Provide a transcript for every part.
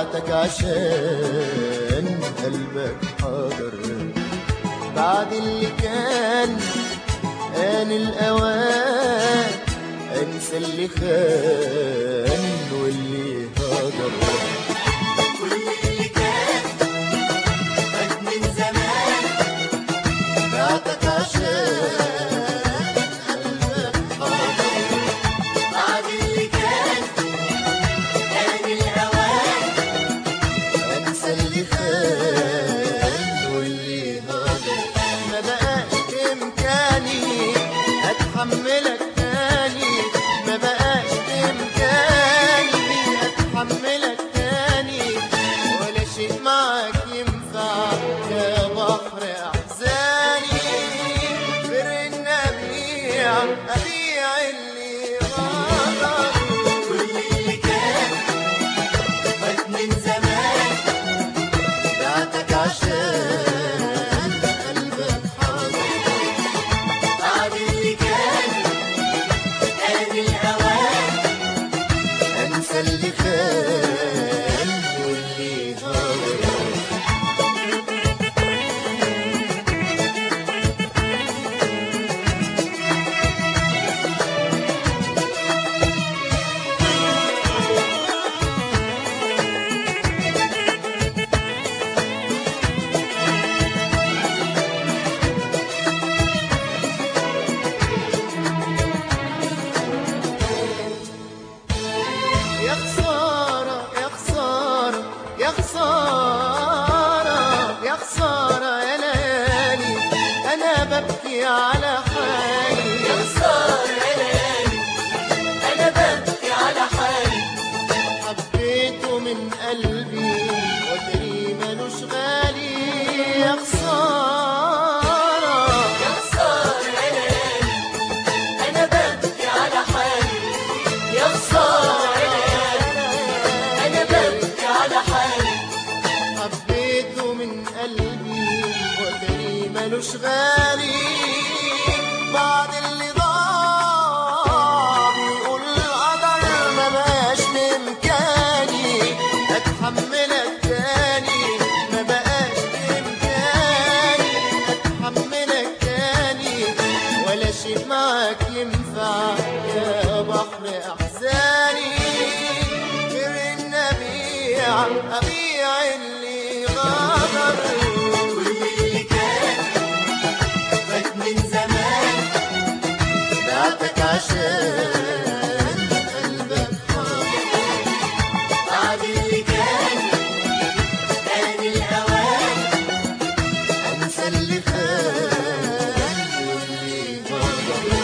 بعتك عشان قلبك حاضر بعد اللي كان آن الأوان أنسى اللي خان واللي هاجر كل اللي كان فات من زمان بعتك عشان قلبك حاضر بعد اللي كان كان الأوان أنسى اللي خان واللي هاجر ما بقاش بإمكاني أتحملك تاني ما بقاش بإمكاني أتحملك تاني ولا شيء معك ينفع يا بحر أحزاني فر النبيع أبيع اللي غدر كل اللي كان فات من زمان بعتك عشان قلبك حاضر بعد اللي كان كان الأوان انسى اللي خان واللي هاجر يا خسارة يا خسارة يا خسارة يا خسارة يا ليالي أنا ببكي على حالي يا خسارة يا ليالي أنا ببكي على حالي حبيته من قلبي وتري ملوش غالي يا خسارة يا خسارة يا ليالي أنا ببكي على حالي يا خسارة يا ليالي أنا ببكي على حالي حبيته من قلبي وتري ملوش غالي بعد اللي ضاع بيقول القدر ما بقاش بإمكاني أتحملك تاني ما بقاش بإمكاني أتحملك تاني ولا شيء معاك ينفع يا بحر أحزاني غير النبيع أبيع اللي غدر كل اللي كان فات من زمان بعتك عشان قلبك حاضر بعد اللي كان كان الأوان أنسى اللي خان واللي غدر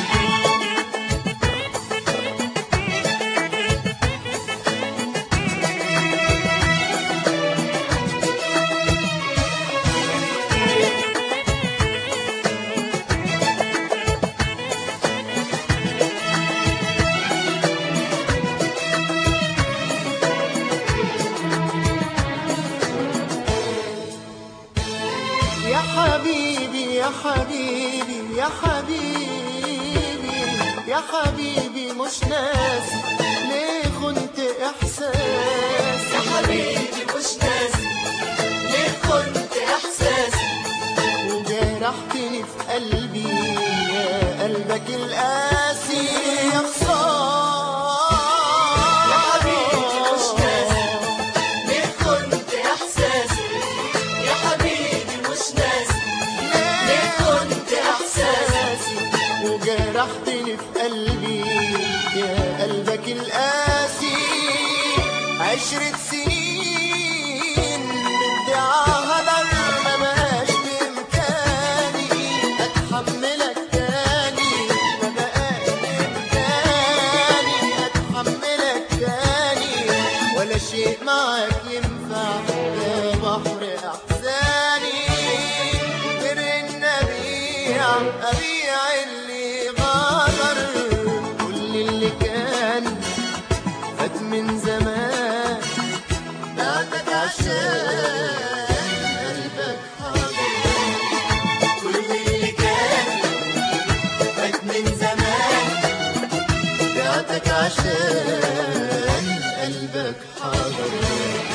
يا حبيبي يا حبيبي يا حبيبي يا حبيبي مش ناسي ليه كنت احساس يا حبيبي مش ناسي ليه كنت إحساسي وجرحتني في قلبي يا قلبك القاسي يا خسارة يا حبيبي مش ناسي ليه كنت إحساسي يا حبيبي مش ناسي ليه كنت إحساسي وجرحتني في قلبي يا قلبك القاسي عشرة سنين بادعاء هدر ما بقاش بإمكاني أتحملك تاني ما بقاش بإمكاني أتحملك تاني ولا شيء معك ينفع يا بحر أحزاني غير النبيع أبيع اللي غدر كل اللي كان فات من زمان بعدك عشان قلبك حاضر كل اللي كان فات من زمان بعتك عشان قلبك حاضر